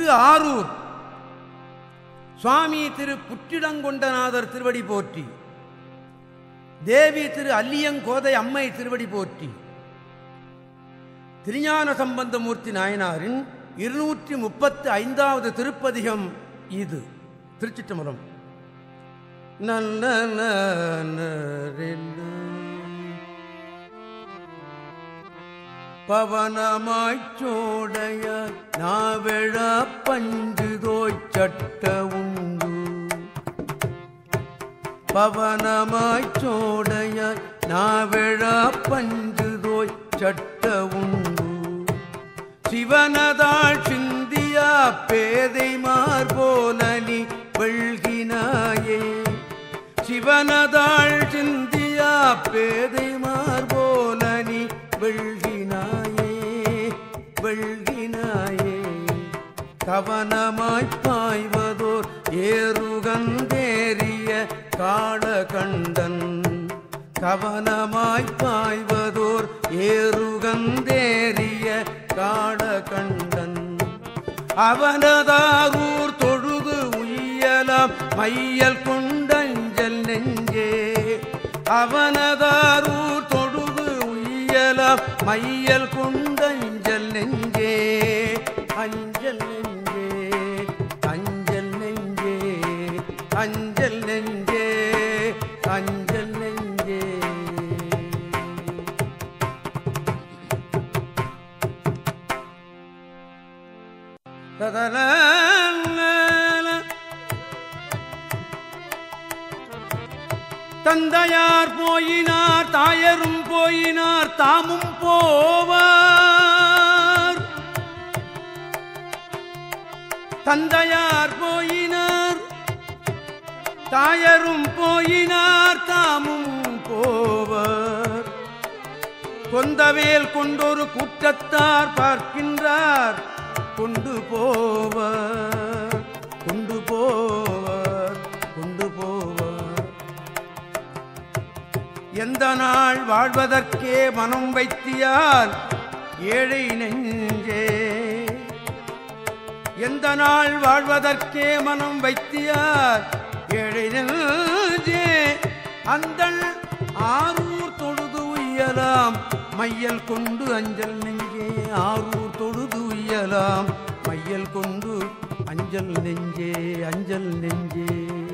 திரு ஆரூர் சுவாமி திரு புற்றிடங்கொண்டநாதர் திருவடி போற்றி தேவி திரு அல்லியங்கோதை அம்மை திருவடி போற்றி திருஞான சம்பந்தமூர்த்தி நாயனாரின் இருநூற்றி முப்பத்து ஐந்தாவது திருப்பதிகம் இது திருச்சிட்டமரம் நல்ல பவனமாய்ச்சோடைய நாவெழ பஞ்சுதோய் சட்ட உண்டு பவனமாய்ச்சோடைய நாவெழ பஞ்சுதோய் சட்ட உண்டு சிவனதாள் சிந்தியா பேதை மார்போலனி வெள்கினாயே சிவனதாள் சிந்தியா பேதை மார்போலனி வெள்கினாயே வெள்கினாயே கவனமாய்ப் பாய்வதோர் ஏறுகந்தேறிய காளகண்டன் கவனமாய்ப் பாய்வதோர் ஏறுகந்தேறிய காளகண்டன் அவனதாரூர் தொழுது உய்யலாம் மையல் கொண்டஞ்சல் நெஞ்சே அவனதாரூர் தொழுது உய்யலாம் மையல் கொண்டஞ்சல் நெஞ்சே அஞ்சல் நெஞ்சே அஞ்சல் நெஞ்சே அஞ்சல் நெஞ்சே அஞ்சல் நெஞ்சே ததல தந்தையார் போயினார் தாயரும் போயினார் தாமும் போவார் தந்தையார் போயினார் தாயரும் போயினார் தாமும் போவர் கொந்தவேல் கொண்டொரு கூட்டத்தார் பார்க்கின்றார் கொண்டு போவர் கொண்டு போவர் கொண்டு போவர் எந்த நாள் வாழ்வதற்கே மனம் வைத்தியால் ஏழை நெஞ்சே எந்த நாள் வாழ்வதற்கே மனம் வைத்தியார் ஏழை நெஞ்சே அந்தள் ஆரூர் தொழுது உய்யலாம் மையல் கொண்டு அஞ்சல் நெஞ்சே ஆரூர் தொழுது உய்யலாம் மையல் கொண்டு அஞ்சல் நெஞ்சே அஞ்சல் நெஞ்சே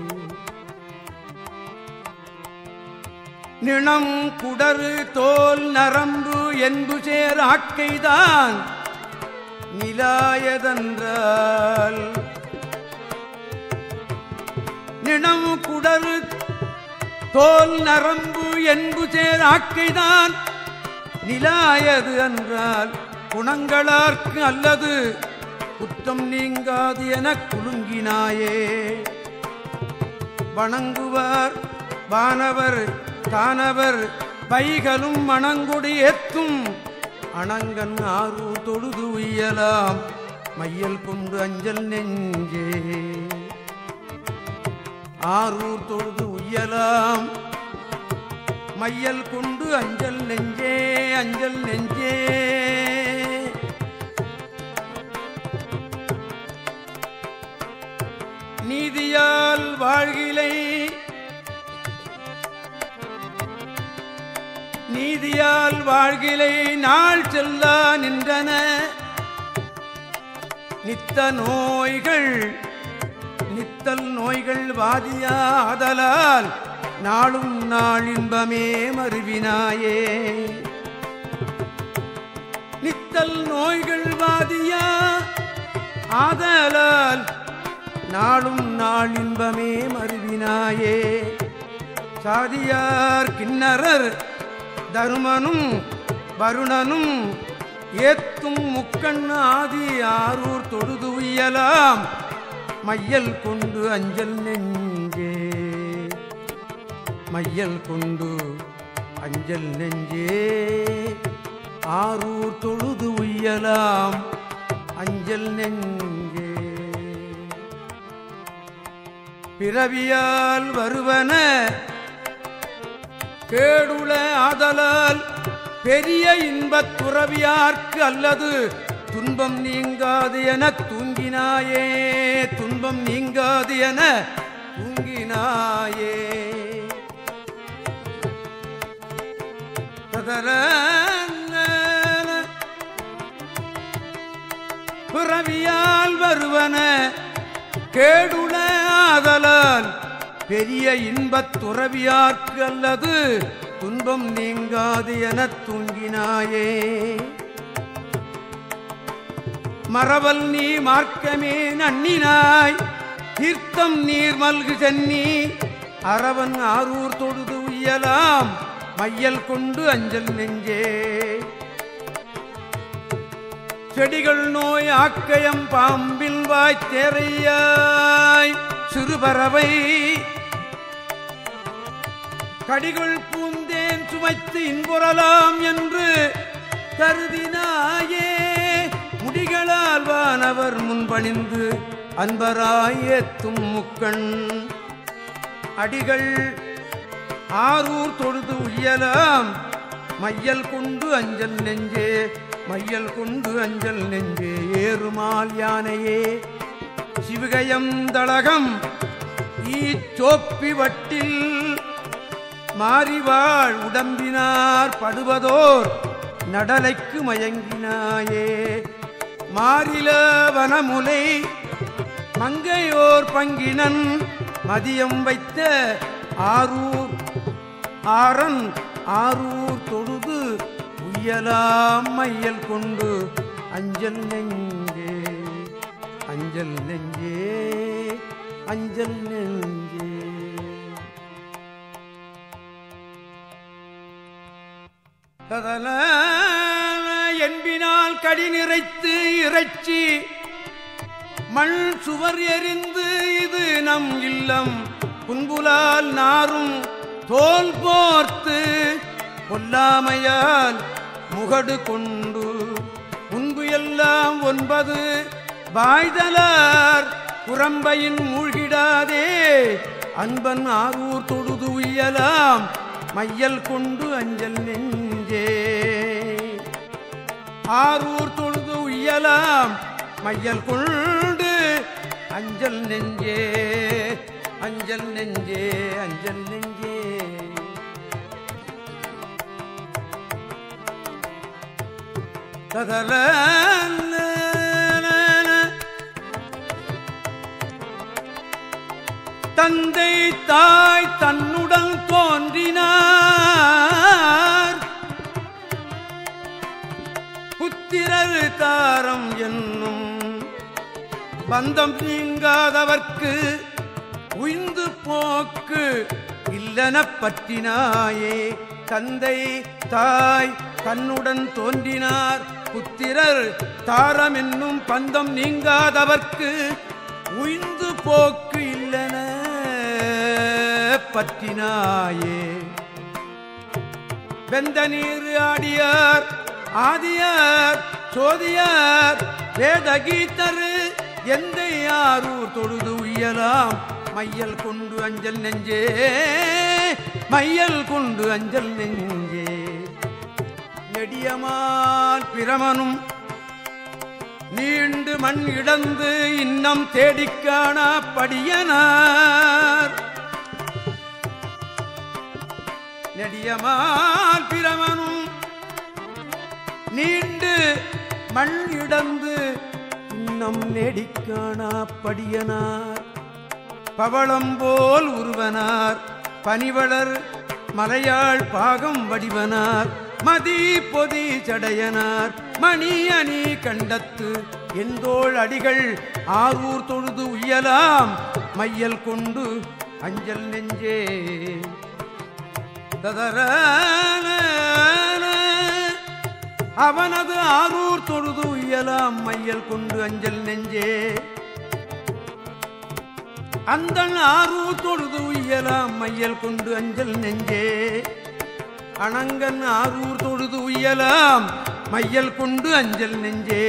நிணம் குடரு தோல் நரம்பு என்பு சேர் ஆக்கைதான் நிலாயதன்றால் நிணம் குடரு தோல் நரம்பு என்பு சேர் ஆக்கைதான் நிலாயது என்றால் குணங்களார்க்கு அல்லது குற்றம் நீங்காது எனக் குலுங்கினாயே வணங்குவார் வானவர் தானவர் பைகளும் மணங்குடி ஏத்தும் அணங்கன் ஆரூர் தொழுது உய்யலாம் மையல் கொண்டு அஞ்சல் நெஞ்சே ஆரூர் தொழுது உய்யலாம் மையல் கொண்டு அஞ்சல் நெஞ்சே அஞ்சல் நெஞ்சே நீதியால் வாழ்கிலை நீதியால் வாழ்கிலை நாள் செல்லா நின்றன நித்த நோய்கள் நித்தல் நோய்கள் வாதியாதலால் நாளும் நாள் இன்பமே மருவினாயே நித்தல் நோய்கள் வாதியா ஆதலால் நாளும் நாள் இன்பமே மருவினாயே சாதியார் கிண்ணறர் தருமனும் வருணனும் ஏத்தும் முக்கண் ஆதி ஆரூர் தொழுது உய்யலாம் மையல் கொண்டு அஞ்சல் நெஞ்சே மையல் கொண்டு அஞ்சல் நெஞ்சே ஆரூர் தொழுது உய்யலாம் அஞ்சல் நெஞ்சே பிறவியால் வருவன கேடுள ஆதலால் பெரிய இன்பத் துறவியார்க்கு அல்லது துன்பம் நீங்காது எனத் தூங்கி தூங்கினாயே துன்பம் நீங்காது என தூங்கினாயே ததரன பிறவியால் வருவன கேடுல ஆதலால் பெரிய இன்பத் துறவியார்க்கு அல்லது துன்பம் நீங்காது எனத் தூங்கினாயே மறவல் நீ மார்க்கமே நன்னினாய் தீர்த்தம் நீர் மல்கு சென்னி அரவன் ஆரூர் தொழுது உய்யலாம் மையல் கொண்டு அஞ்சல் நெஞ்சே செடிகள் நோய் ஆக்கயம் பாம்பில் வாய் தேரையாய் சிறுபறவை கடிகள் பூந்தேன் சுமைத்து இன்புறலாம் என்று கருதினாயே முடிகளால் வானவர் முன்பணிந்து அன்பராயேத்தும் முக்கண் அடிகள் ஆரூர் தொழுது உய்யலாம் மையல் கொண்டு அஞ்சல் நெஞ்சே மையல் கொண்டு அஞ்சல் நெஞ்சே ஏறுமால் யானையே சிவகயம் தளகம் ஈச்சோப்பி வட்டில் மாறிவாள் உடம்பினார் படுவதோர் நடலைக்கு மயங்கினாயே மாறில வனமுலை மங்கையோர் பங்கினன் மதியம் வைத்த ஆரூர் ஆரன் ஆரூர் தொழுது உயலாம் மையல் கொண்டு அஞ்சல் நெஞ்சே அஞ்சல் நெஞ்சே அஞ்சல் நெஞ்சே கதல என்பினால் கடி நிறைத்து இறைச்சி மண் சுவர் எரிந்து இது நம் இல்லம் புன்புலால் நாரும் தோல் போர்த்து கொல்லாமையால் முகடு கொண்டு முன்பு எல்லாம் ஒன்பது வாய்தலார் குரம்பையின் மூழ்கிடாதே அன்பன் ஆரூர் தொழுது உய்யலாம் மையல் கொண்டு அஞ்சல் நெஞ்சே ஆரூர் தொழுது உய்யலாம் மையல் கொண்டு அஞ்சல் நெஞ்சே அஞ்சல் நெஞ்சே அஞ்சல் நெஞ்சே ததல தந்தை தாய் தன்னுடன் தோன்றினார் புத்திரர் தாரம் என்னும் பந்தம் நீங்காதவர்க்கு உய்ந்து போக்கு இல்லன பற்றினாயே தந்தை தாய் தன்னுடன் தோன்றினார் புத்திரர் தாரம் என்னும் பந்தம் நீங்காதவர்க்கு உய்ந்து போக்கு இல்லன பற்றினாயே வெந்த நீர் ஆடியார் ஆதியார் சோதியார் வேதகீத்தரு எந்த யாரூர் தொழுது உய்யலாம் மையல் கொண்டு அஞ்சல் நெஞ்சே மையல் கொண்டு அஞ்சல் நெஞ்சே நெடியமால் பிரமனும் நீண்டு மண் இடந்து இன்னம் தேடிக்காண படியனார் நெடியமால் பிரமனும் நீண்டு மண் இடந்து இன்னம் நெடிக்காணா படியனார் பவளம் போல் உருவனார் பனிவளர் மலையாள் பாகம் வடிவனார் மதி பொதி சடையனார் மணி அணி கண்டத்து எந்தோள் அடிகள் ஆரூர் தொழுது உய்யலாம் மையல் கொண்டு அஞ்சல் நெஞ்சே ததரான அவனது ஆரூர் தொழுது உய்யலாம் மையல் கொண்டு அஞ்சல் நெஞ்சே அந்த ஆரூர் தொழுது உய்யலாம் மையல் கொண்டு அஞ்சல் நெஞ்சே அணங்கன் ஆரூர் தொழுது உய்யலாம் மையல் கொண்டு அஞ்சல் நெஞ்சே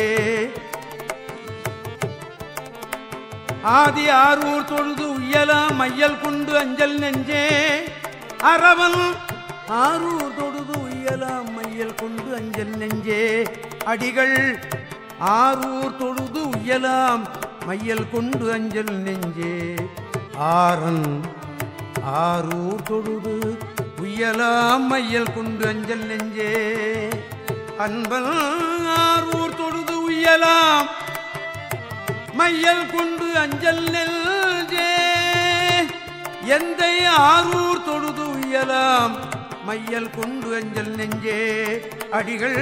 ஆதி ஆரூர் தொழுது உய்யலாம் மையல் கொண்டு அஞ்சல் நெஞ்சே அரவன் ஆரூர் தொழுது உய்யலாம் மையல் கொண்டு அஞ்சல் நெஞ்சே அடிகள் ஆரூர் தொழுது உய்யலாம் மையல் கொண்டு அஞ்சல் நெஞ்சே ஆரன் ஆரூர் தொழுது உயலாம் மையல் கொண்டு அஞ்சல் நெஞ்சே அன்பல் ஆரூர் தொழுது உயலாம் மையல் கொண்டு அஞ்சல் நெஞ்சே எந்த ஆரூர் தொழுது உயலாம் மையல் கொண்டு அஞ்சல் நெஞ்சே அடிகள்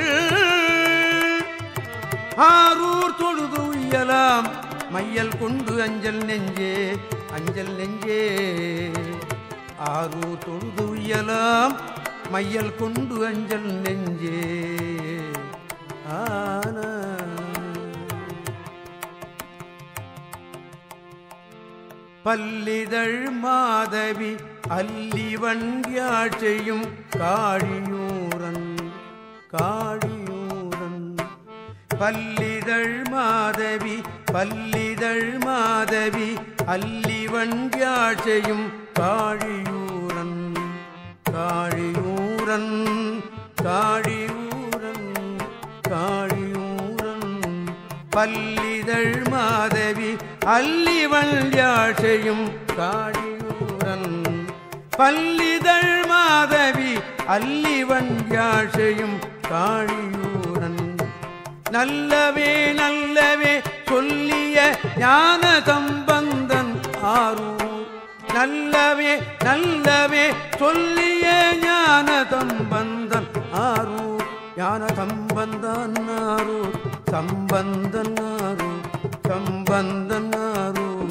ஆரூர் தொழுது உயலாம் மையல் கொண்டு அஞ்சல் நெஞ்சே அஞ்சல் நெஞ்சே ஆரூர் தொழுது உயலாம் மையல் கொண்டு அஞ்சல் நெஞ்சே ஆன பல்லிதழ் மாதவி அல்லிவன் யாழ்ச்செய்யும் காழியூரன் காழியூரன் பல்லிதழ் மாதவி பல்லிதழ் மாதவி அல்லிவன் யாழ்ச்செய்யும் காழியூரன் காழியூரன் காழியூரன் காழியூரன் பல்லிதழ் மாதவி அல்லிவள் யாழ்ச்செய்யும் காழியூரன் பல்லிதழ் மாதவி அல்லிவன் யாழ்ச்செய்யும் காழியூரன் நல்லவே நல்லவே சொல்லிய ஞான சம்பந்தன் ஆரூர் நல்லவே நல்லவே சொல்லிய ஞான சம்பந்தன் ஆரூர் ஞான சம்பந்தன் ஆரூர் சம்பந்தன் ஆரூர் சம்பந்தன் ஆரூர்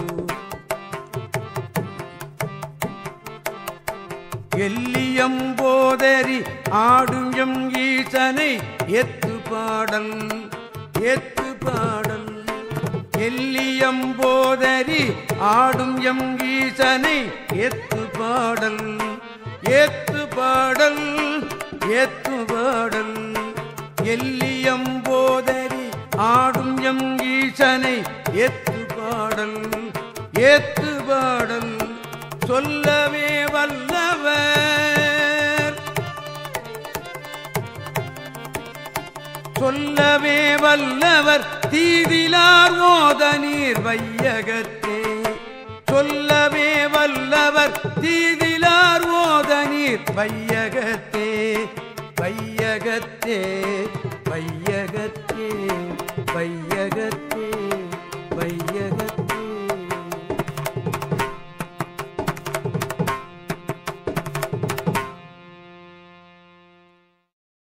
எல்லியம் போதரி ஆடும் எம் ஈசனை எத்து பாடல் எத்து பாடல் எல்லியம் போதரி ஆடும் எம் ஈசனை எத்து பாடல் ஏத்து பாடல் ஏத்து பாடல் எல்லியம் போதரி ஆடும் எம் ஈசனை எத்து பாடல் ஏத்து பாடல் சொல்லவே வல்லவர் சொல்லவே வல்லவர் தீதிலார் ஓத நீர் வையகத்தே சொல்லவே வல்லவர் தீதிலார் ஓத நீர் வையகத்தே வையகத்தே வையகத்தே வைய